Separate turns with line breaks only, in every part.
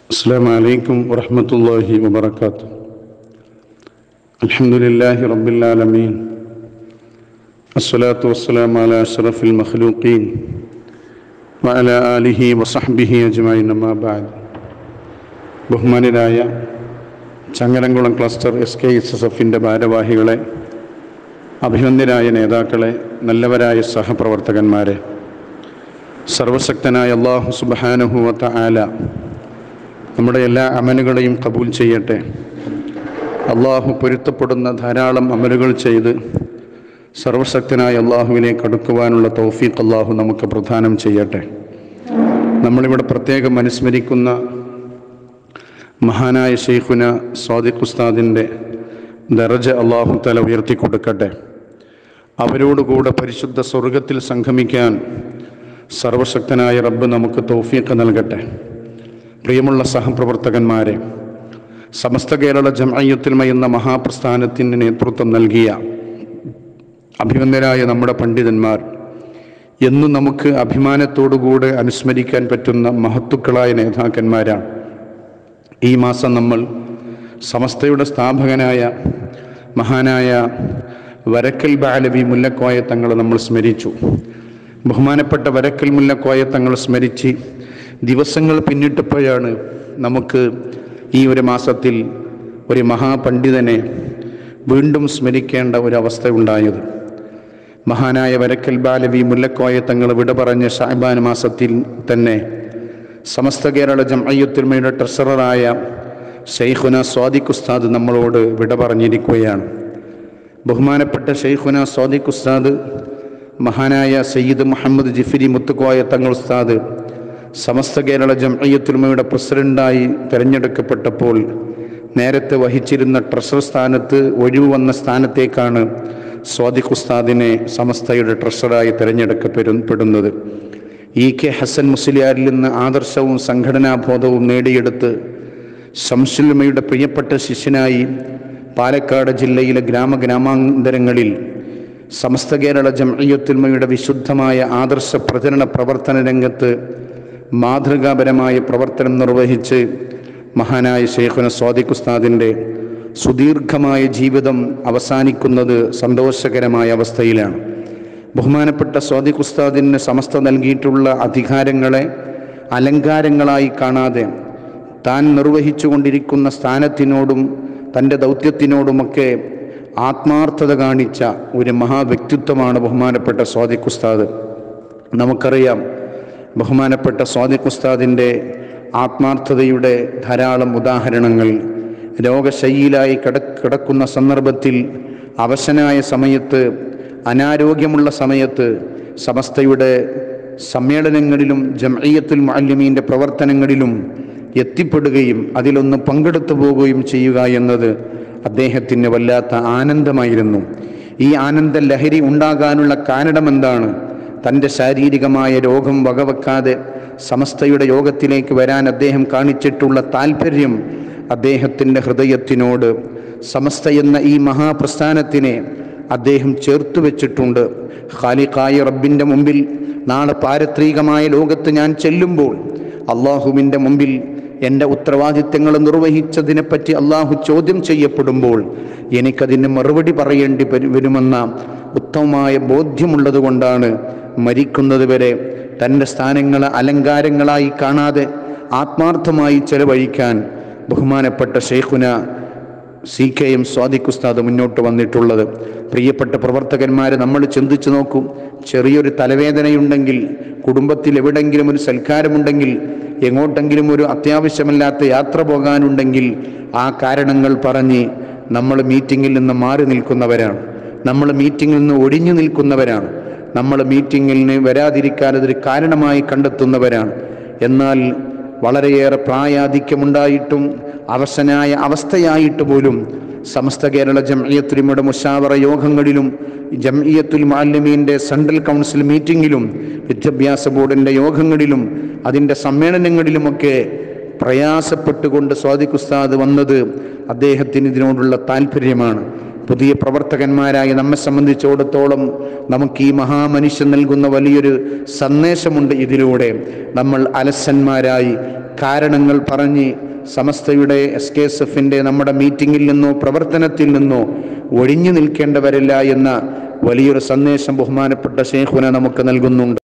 السلام عليكم ورحمة الله وبركاته الحمد لله رب العالمين الصلاة والسلام على أشرف المخلوقين وعلى آله وصحبه أجمعين أما بعد ബഹുമാനരായ Changaramkulam cluster S K S S എഫിൻ്റെ ഭാരവാഹികളെ അഭിനന്ദരായ നേതാക്കളെ നല്ലവരായ സഹപ്രവർത്തകന്മാരെ സർവശക്തനായ അള്ളാഹു സുബാനുഹുവത്ത ആല നമ്മുടെ എല്ലാ അമലുകളെയും കബൂൽ ചെയ്യട്ടെ അള്ളാഹു പൊരുത്തപ്പെടുന്ന ധാരാളം അമലുകൾ ചെയ്ത് സർവശക്തനായ അള്ളാഹുവിലേക്ക് അടുക്കുവാനുള്ള തൗഫീഖ് അള്ളാഹു നമുക്ക് പ്രദാനം ചെയ്യട്ടെ നമ്മളിവിടെ പ്രത്യേകം അനുസ്മരിക്കുന്ന മഹാനായ ഷെയ്ഖുന സ്വാദിഖ് ഉസ്താദിൻ്റെ ദറജ അള്ളാഹു തല ഉയർത്തിക്കൊടുക്കട്ടെ അവരോടുകൂടെ പരിശുദ്ധ സ്വർഗത്തിൽ സംഗമിക്കാൻ സർവശക്തനായ റബ്ബ് നമുക്ക് തൗഫീഖ് നൽകട്ടെ പ്രിയമുള്ള സഹപ്രവർത്തകന്മാരെ സമസ്ത കേരള ജംഅയ്യത്തുൽമ എന്ന മഹാപ്രസ്ഥാനത്തിന് നേതൃത്വം നൽകിയ അഭിനന്ദരായ നമ്മുടെ പണ്ഡിതന്മാർ എന്നും നമുക്ക് അഭിമാനത്തോടുകൂടെ അനുസ്മരിക്കാൻ പറ്റുന്ന മഹത്തുക്കളായ നേതാക്കന്മാരാണ് ഈ മാസം നമ്മൾ സമസ്തയുടെ സ്ഥാപകനായ മഹാനായ വരക്കൽ ബാലവി മുല്ലക്കോയ തങ്ങൾ നമ്മൾ സ്മരിച്ചു ബഹുമാനപ്പെട്ട വരക്കൽ മുല്ലക്കോയ തങ്ങൾ സ്മരിച്ച് ദിവസങ്ങൾ പിന്നിട്ടപ്പോഴാണ് നമുക്ക് ഈ ഒരു മാസത്തിൽ ഒരു മഹാപണ്ഡിതനെ വീണ്ടും സ്മരിക്കേണ്ട ഒരവസ്ഥ ഉണ്ടായത് മഹാനായ വരക്കൽ ബാലവി മുല്ലക്കോയ തങ്ങൾ വിട പറഞ്ഞ ഷാബാൻ മാസത്തിൽ തന്നെ സമസ്ത കേരള ജംഅയ്യത്തുൽമയുടെ ട്രഷററായ ഷെയ്ഖുന സ്വാദിഖ് ഉസ്താദ് നമ്മളോട് വിട പറഞ്ഞിരിക്കുകയാണ് ബഹുമാനപ്പെട്ട ഷെയ്ഖുന സ്വാദിഖ് ഉസ്താദ് മഹാനായ സയ്യിദ് മുഹമ്മദ് ജിഫിരി മുത്തുക്കോയ തങ്ങൾ ഉസ്താദ് സമസ്ത കേരള ജംഅയ്യത്തുൽമയുടെ പ്രസിഡന്റായി തിരഞ്ഞെടുക്കപ്പെട്ടപ്പോൾ നേരത്തെ വഹിച്ചിരുന്ന ട്രഷറർ സ്ഥാനത്ത് ഒഴിവ് വന്ന സ്ഥാനത്തേക്കാണ് സ്വാദിഖ് ഉസ്താദിനെ സമസ്തയുടെ ട്രഷറായി തിരഞ്ഞെടുക്കപ്പെടുന്നത് ഇ കെ ഹസൻ മുസ്ലിയാരിൽ നിന്ന് ആദർശവും സംഘടനാബോധവും നേടിയെടുത്ത് ശംസുലുമയുടെ പ്രിയപ്പെട്ട ശിഷ്യനായി പാലക്കാട് ജില്ലയിലെ ഗ്രാമഗ്രാമാന്തരങ്ങളിൽ സമസ്ത കേരള ജംഅയ്യത്തുൽമയുടെ വിശുദ്ധമായ ആദർശ പ്രചരണ പ്രവർത്തന രംഗത്ത് മാതൃകാപരമായ പ്രവർത്തനം നിർവഹിച്ച് മഹാനായ ഷെയ്ഖുന സ്വാദിഖ് ഉസ്താദിൻ്റെ സുദീർഘമായ ജീവിതം അവസാനിക്കുന്നത് സന്തോഷകരമായ അവസ്ഥയിലാണ് ബഹുമാനപ്പെട്ട സ്വാദിഖ് ഉസ്താദിന് സമസ്ത നൽകിയിട്ടുള്ള അധികാരങ്ങളെ അലങ്കാരങ്ങളായി കാണാതെ താൻ നിർവഹിച്ചു കൊണ്ടിരിക്കുന്ന സ്ഥാനത്തിനോടും തൻ്റെ ദൗത്യത്തിനോടുമൊക്കെ ആത്മാർത്ഥത കാണിച്ച ഒരു മഹാവ്യക്തിത്വമാണ് ബഹുമാനപ്പെട്ട സ്വാദിഖ് ഉസ്താദ് നമുക്കറിയാം ബഹുമാനപ്പെട്ട സ്വാദിഖ് ഉസ്താദിൻ്റെ ആത്മാർത്ഥതയുടെ ധാരാളം ഉദാഹരണങ്ങൾ രോഗശൈലിയിലായി കിട കിടക്കുന്ന സന്ദർഭത്തിൽ അവശനായ സമയത്ത് അനാരോഗ്യമുള്ള സമയത്ത് സമസ്തയുടെ സമ്മേളനങ്ങളിലും ജംഅയ്യത്തുൽ മുഅല്ലിമീൻ്റെ പ്രവർത്തനങ്ങളിലും എത്തിപ്പെടുകയും അതിലൊന്ന് പങ്കെടുത്തു പോവുകയും ചെയ്യുക എന്നത് അദ്ദേഹത്തിന് വല്ലാത്ത ആനന്ദമായിരുന്നു ഈ ആനന്ദ ലഹരി ഉണ്ടാകാനുള്ള കാരണമെന്താണ് തൻ്റെ ശാരീരികമായ രോഗം വകവെക്കാതെ സമസ്തയുടെ യോഗത്തിലേക്ക് വരാൻ അദ്ദേഹം കാണിച്ചിട്ടുള്ള താല്പര്യം അദ്ദേഹത്തിൻ്റെ ഹൃദയത്തിനോട് സമസ്ത എന്ന ഈ മഹാപ്രസ്ഥാനത്തിനെ അദ്ദേഹം ചേർത്തു വെച്ചിട്ടുണ്ട് ഖാലിഖായ റബ്ബിൻ്റെ മുമ്പിൽ നാളെ പാരത്രികമായ ലോകത്ത് ഞാൻ ചെല്ലുമ്പോൾ അള്ളാഹുവിൻ്റെ മുമ്പിൽ എൻ്റെ ഉത്തരവാദിത്തങ്ങൾ നിർവഹിച്ചതിനെപ്പറ്റി അള്ളാഹു ചോദ്യം ചെയ്യപ്പെടുമ്പോൾ എനിക്കതിന് മറുപടി പറയേണ്ടി വരുമെന്ന ഉത്തമമായ ബോധ്യമുള്ളത് കൊണ്ടാണ് മരിക്കുന്നത് വരെ തൻ്റെ സ്ഥാനങ്ങളെ അലങ്കാരങ്ങളായി കാണാതെ ആത്മാർത്ഥമായി ചെലവഴിക്കാൻ ബഹുമാനപ്പെട്ട ഷെയ്ഖുന സി കെ എം സ്വാദിഖ് ഉസ്താദ് മുന്നോട്ട് വന്നിട്ടുള്ളത് പ്രിയപ്പെട്ട പ്രവർത്തകന്മാരെ നമ്മൾ ചിന്തിച്ചു നോക്കൂ ചെറിയൊരു തലവേദനയുണ്ടെങ്കിൽ കുടുംബത്തിൽ എവിടെങ്കിലും ഒരു സൽക്കാരമുണ്ടെങ്കിൽ എങ്ങോട്ടെങ്കിലും ഒരു അത്യാവശ്യമല്ലാത്ത യാത്ര പോകാനുണ്ടെങ്കിൽ ആ കാരണങ്ങൾ പറഞ്ഞ് നമ്മൾ മീറ്റിങ്ങിൽ നിന്ന് മാറി നിൽക്കുന്നവരാണ് നമ്മൾ മീറ്റിങ്ങിൽ നിന്ന് ഒഴിഞ്ഞു നിൽക്കുന്നവരാണ് നമ്മൾ മീറ്റിങ്ങിന് വരാതിരിക്കാൻ അതൊരു കാരണമായി കണ്ടെത്തുന്നവരാണ് എന്നാൽ വളരെയേറെ പ്രായാധിക്യമുണ്ടായിട്ടും അവശനായ അവസ്ഥയായിട്ട് പോലും സമസ്ത കേരള ജംഇയത്തുലിമയുടെ മുഷാവറ യോഗങ്ങളിലും ജംഇയത്തുൽ മാലിമീൻ്റെ സെൻട്രൽ കൗൺസിൽ മീറ്റിങ്ങിലും വിദ്യാഭ്യാസ ബോർഡിൻ്റെ യോഗങ്ങളിലും അതിൻ്റെ സമ്മേളനങ്ങളിലുമൊക്കെ പ്രയാസപ്പെട്ടുകൊണ്ട് സ്വാദിഖ് ഉസ്താദ് വന്നത് അദ്ദേഹത്തിന് ഇതിനോടുള്ള താല്പര്യമാണ്
പുതിയ പ്രവർത്തകന്മാരായി നമ്മെ സംബന്ധിച്ചിടത്തോളം നമുക്ക് ഈ മഹാമനുഷ്യൻ നൽകുന്ന വലിയൊരു സന്ദേശമുണ്ട് ഇതിലൂടെ നമ്മൾ അലസന്മാരായി കാരണങ്ങൾ പറഞ്ഞ് സമസ്തയുടെ എസ് കെ എസ് എഫിൻ്റെ നമ്മുടെ മീറ്റിങ്ങിൽ നിന്നോ പ്രവർത്തനത്തിൽ നിന്നോ ഒഴിഞ്ഞു നിൽക്കേണ്ടവരില്ല എന്ന വലിയൊരു സന്ദേശം ബഹുമാനപ്പെട്ട ഷേഖുന നമുക്ക് നൽകുന്നുണ്ട്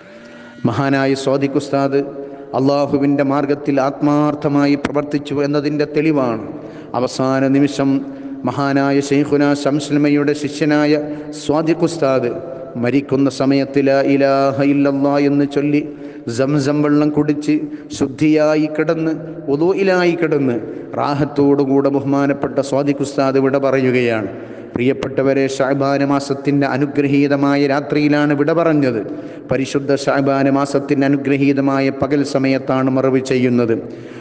മഹാനായ സ്വാദിഖ് ഉസ്താദ് അള്ളാഹുവിൻ്റെ മാർഗത്തിൽ ആത്മാർത്ഥമായി പ്രവർത്തിച്ചു എന്നതിൻ്റെ തെളിവാണ് അവസാന നിമിഷം മഹാനായ ഷെയ്ഖുന ശംസ്ലമയുടെ ശിഷ്യനായ സ്വാദിഖ് ഉസ്താദ് മരിക്കുന്ന സമയത്ത് ലാ ഇലാഹ ഇല്ലല്ലാ എന്ന് ചൊല്ലി സംസം വെള്ളം കുടിച്ച് ശുദ്ധിയായി കിടന്ന് ഒതുയിലായി കിടന്ന് റാഹത്തോടുകൂടെ ബഹുമാനപ്പെട്ട സ്വാദിഖ് ഉസ്താദ് വിട പറയുകയാണ് പ്രിയപ്പെട്ടവരെ ഷാബാന മാസത്തിൻ്റെ അനുഗ്രഹീതമായ രാത്രിയിലാണ് വിട പറഞ്ഞത് പരിശുദ്ധ ഷാബാന മാസത്തിൻ്റെ അനുഗ്രഹീതമായ പകൽ സമയത്താണ് മറവ് ചെയ്യുന്നത്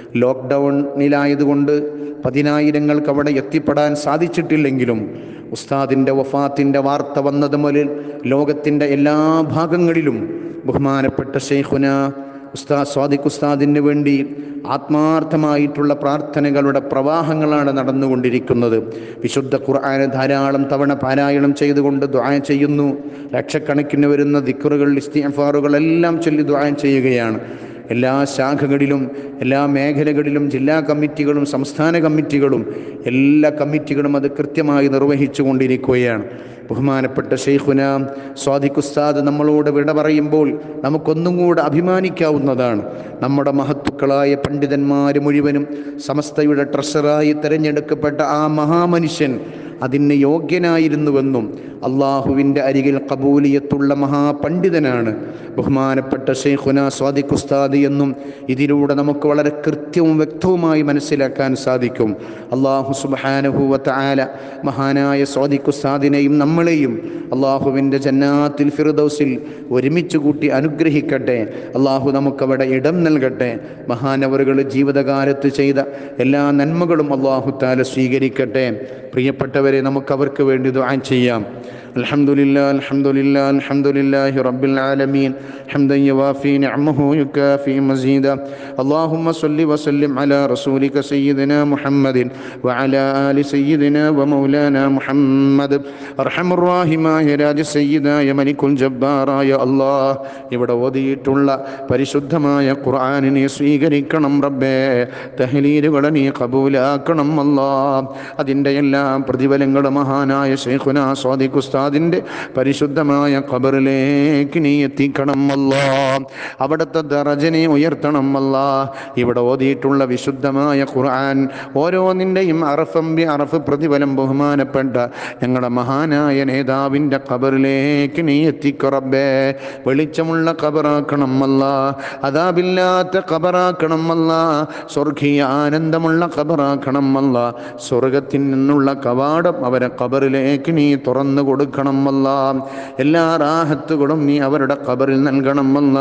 ലോക്ക്ഡൗണിലായതുകൊണ്ട് പതിനായിരങ്ങൾക്ക് അവിടെ എത്തിപ്പെടാൻ സാധിച്ചിട്ടില്ലെങ്കിലും ഉസ്താദിൻ്റെ വഫാത്തിൻ്റെ വാർത്ത വന്നത് മുതൽ ലോകത്തിൻ്റെ എല്ലാ ഭാഗങ്ങളിലും ബഹുമാനപ്പെട്ട ഷെയ്ഖുന ഉസ്താദ് സ്വാദിഖ് ഉസ്താദിന് വേണ്ടി ആത്മാർത്ഥമായിട്ടുള്ള പ്രാർത്ഥനകളുടെ പ്രവാഹങ്ങളാണ് നടന്നുകൊണ്ടിരിക്കുന്നത് വിശുദ്ധ ഖുർആന് ധാരാളം തവണ പാരായണം ചെയ്തുകൊണ്ട് ദ്വാ ചെയ്യുന്നു ലക്ഷക്കണക്കിന് വരുന്ന ദിക്കറുകൾ ഇസ്തിഫാറുകളെല്ലാം ചൊല്ലി ദ്വാ ചെയ്യുകയാണ് എല്ലാ ശാഖകളിലും എല്ലാ മേഖലകളിലും ജില്ലാ കമ്മിറ്റികളും സംസ്ഥാന കമ്മിറ്റികളും എല്ലാ കമ്മിറ്റികളും അത് കൃത്യമായി നിർവഹിച്ചു കൊണ്ടിരിക്കുകയാണ് ബഹുമാനപ്പെട്ട ഷെയ്ഖുന സ്വാദിഖ് ഉസ്താദ് നമ്മളോട് വിട പറയുമ്പോൾ നമുക്കൊന്നും കൂടെ അഭിമാനിക്കാവുന്നതാണ് നമ്മുടെ മഹത്തുക്കളായ പണ്ഡിതന്മാർ മുഴുവനും സമസ്തയുടെ ട്രഷറായി തിരഞ്ഞെടുക്കപ്പെട്ട ആ മഹാമനുഷ്യൻ അതിന് യോഗ്യനായിരുന്നുവെന്നും അള്ളാഹുവിൻ്റെ അരികിൽ കബൂലിയത്തുള്ള മഹാപണ്ഡിതനാണ് ബഹുമാനപ്പെട്ട ഷെയ്ഖുന സ്വാദിഖ് ഉസ്താദ് എന്നും ഇതിലൂടെ നമുക്ക് വളരെ കൃത്യവും വ്യക്തവുമായി മനസ്സിലാക്കാൻ സാധിക്കും അള്ളാഹു സുബാനഹുവത്ത ആല മഹാനായ സ്വാദിഖ് ഉസ്താദിനെയും നമ്മളെയും അള്ളാഹുവിൻ്റെ ജന്നാത്തിൽ ഫിർദൗസിൽ ഒരുമിച്ച് കൂട്ടി അനുഗ്രഹിക്കട്ടെ അള്ളാഹു നമുക്കവിടെ ഇടം നൽകട്ടെ മഹാനവറുകൾ ജീവിതകാലത്ത് ചെയ്ത എല്ലാ നന്മകളും അള്ളാഹു താല സ്വീകരിക്കട്ടെ പ്രിയപ്പെട്ടവരെ നമുക്ക് അവർക്ക് വേണ്ടി ദുആ ചെയ്യാം الحمد لله الحمد لله الحمد لله رب العالمين حمدا يوافي نعمه يكافي مزيدا اللهم صل وسلم على رسولك سيدنا محمد وعلى آل سيدنا ومولانا محمد أرحم الراحماയ രാജ സയ്യിദായ മലിക്കുൽ ജബ്ബാറായ അള്ളാഹ് ഇവിടെ ഓതിയിട്ടുള്ള പരിശുദ്ധമായ ഖുർആനിനെ സ്വീകരിക്കണം റബ്ബേ തഹലീലുകളെ നീ കബൂലാക്കണം അല്ലാ അതിൻ്റെ എല്ലാം പ്രതിഫലങ്ങൾ മഹാനായ ഷെയ്ഖുന സ്വാദിഖ് ഉസ്താദിൻ്റെ പരിശുദ്ധമായ ഖബറിലേക്ക് നീ എത്തിക്കണം അല്ലാ അവിടുത്തെ ദറജനെ ഉയർത്തണം അല്ലാ ഇവിടെ ഓതിയിട്ടുള്ള വിശുദ്ധമായ ഖുർആൻ ഓരോന്നിൻ്റെയും അറഫമ്പി അറഫ് പ്രതിഫലം ബഹുമാനപ്പെട്ട ഞങ്ങളുടെ മഹാനായ നേതാവിൻ്റെ ഖബറിലേക്ക് നീ എത്തിക്കുറബേ വെളിച്ചമുള്ള ഖബറാക്കണം അല്ല അതാബില്ലാത്ത ഖബറാക്കണം അല്ല സ്വർഗീയ ആനന്ദമുള്ള ഖബറാക്കണം അല്ല സ്വർഗത്തിൽ നിന്നുള്ള കവാടം അവരെ ഖബറിലേക്ക് നീ തുറന്നു കൊടുക്കണം അല്ല എല്ലാ റാഹത്തുകളും നീ അവരുടെ ഖബറിൽ നൽകണം അല്ല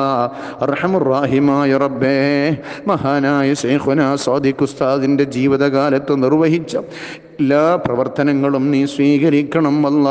റഹമുറാഹിമായ റബ്ബേ മഹാനായ ശേഖുന സാദിഖ് ഉസ്താദിൻ്റെ ജീവിതകാലത്ത് നിർവഹിച്ച എല്ലാ പ്രവർത്തനങ്ങളും നീ സ്വീകരിക്കണം അല്ല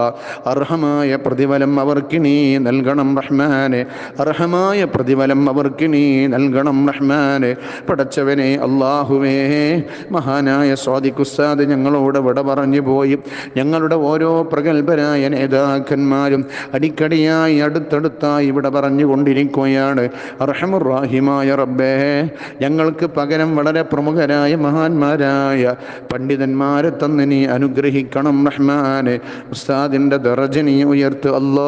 അർഹമായ പ്രതിഫലം അവർക്ക് നീ നൽകണം റഹ്മാനെ അർഹമായ പ്രതിഫലം അവർക്ക് നീ നൽകണം റഹ്മാനെ പടച്ചവനെ അള്ളാഹുവേ മഹാനായ സ്വാദിഖ് ഉസ്താദ് ഞങ്ങളോട് വിട പറഞ്ഞു പോയി ഞങ്ങളുടെ ഓരോ പ്രഗത്ഭരായ നേതാക്കന്മാരും അടിക്കടിയായി അടുത്തടുത്തായി ഇവിടെ പറഞ്ഞുകൊണ്ടിരിക്കുകയാണ് അർഹമുറാഹിമായ റബ്ബേ ഞങ്ങൾക്ക് പകരം വളരെ പ്രമുഖരായ മഹാന്മാരായ പണ്ഡിതന്മാരെ തന്ന് നീ അനുഗ്രഹിക്കണം റഹ്മാനെ ഉസ്താദിൻ്റെ ദറജനി ഉയർത്ത് അല്ലാ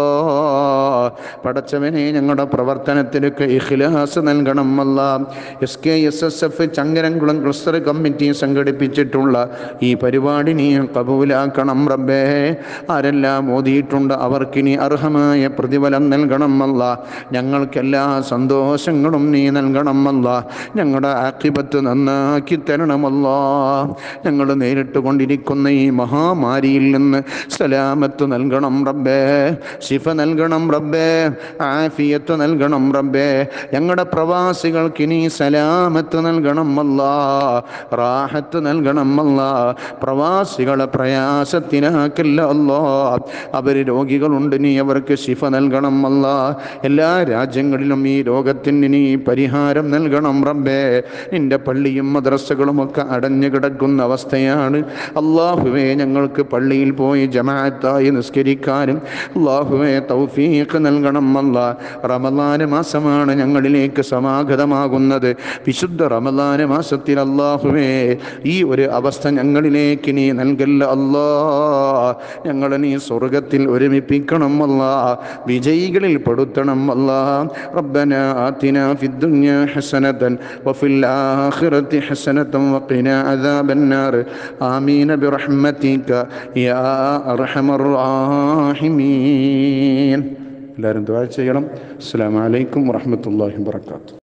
പടച്ചവനെ ഞങ്ങളുടെ പ്രവർത്തനത്തിലൊക്കെ ഇഖ്ലാസ് നൽകണം അല്ല S K S S F Changaramkulam cluster committee സംഘടിപ്പിച്ചിട്ടുള്ള ഈ പരിപാടി നീ കബൂലാക്കണം റബ്ബേ ആരെല്ലാം ഓതിയിട്ടുണ്ട് അവർക്കിനി അർഹമായ പ്രതിഫലം നൽകണം അല്ല ഞങ്ങൾക്കെല്ലാ സന്തോഷങ്ങളും നീ നൽകണം അല്ല ഞങ്ങളുടെ ആക്കിബത്ത് നന്നാക്കി തരണമല്ല ഞങ്ങൾ നേരിട്ട് കൊണ്ടിരിക്കുന്ന ഈ മഹാമാരിയിൽ നിന്ന് സലാമത്ത് നൽകണം റബ്ബേ ശിഫ നൽകണം റബ്ബേ ആഫിയത്ത് നൽകണം റബ്ബേ ഞങ്ങളുടെ പ്രവാസികൾക്ക് ഇനി സലാമത്ത് നൽകണം അല്ല റാഹത്ത് നൽകണം അല്ല പ്രവാസികളെ പ്രയാസത്തിനാക്കില്ല അല്ലോ അവർ രോഗികളുണ്ട് നീ അവർക്ക് ശിഫ നൽകണം അല്ല എല്ലാ രാജ്യങ്ങളിലും ഈ രോഗത്തിന് നീ പരിഹാരം നൽകണം റബ്ബേ നിന്റെ പള്ളിയും മദ്രസകളും ഒക്കെ അടഞ്ഞു കിടക്കുന്ന അവസ്ഥയാണ് അള്ളാഹുവെ ഞങ്ങൾക്ക് പള്ളിയിൽ പോയി ജമാഅത്തായി നിസ്കരിക്കാനും അള്ളാഹുവെ തൗഫീഖ് നൽകണം അല്ല റമദാന് മാസമാണ് ഞങ്ങളിലേക്ക് സമാഗതമാകുന്നത് വിശുദ്ധ റമദാന് മാസത്തിൽ അള്ളാഹുവേ ഈ ഒരു അവസ്ഥ ഞങ്ങളിലേക്ക് നീ നൽകല്ല അല്ലാ ഞങ്ങളെ നീ സ്വർഗത്തിൽ ഒരുമിപ്പിക്കണം അല്ല വിജയികളിൽ പെടുത്തണം അല്ല റബ്ബന ആതിന ഫിദ്ദുനിയ ഹസനതൻ വഫിൽ ആഖിറതി ഹസനതൻ വഖിന അദാബൻ നാർ ആമീൻ ബിറഹ്മതിക യാ അർഹമർ റാഹിമീൻ എല്ലാവരും ദുആ ചെയ്യണം അസ്സലാമു അലൈക്കും വറഹ്മത്തുള്ളാഹി വബറകാതുഹു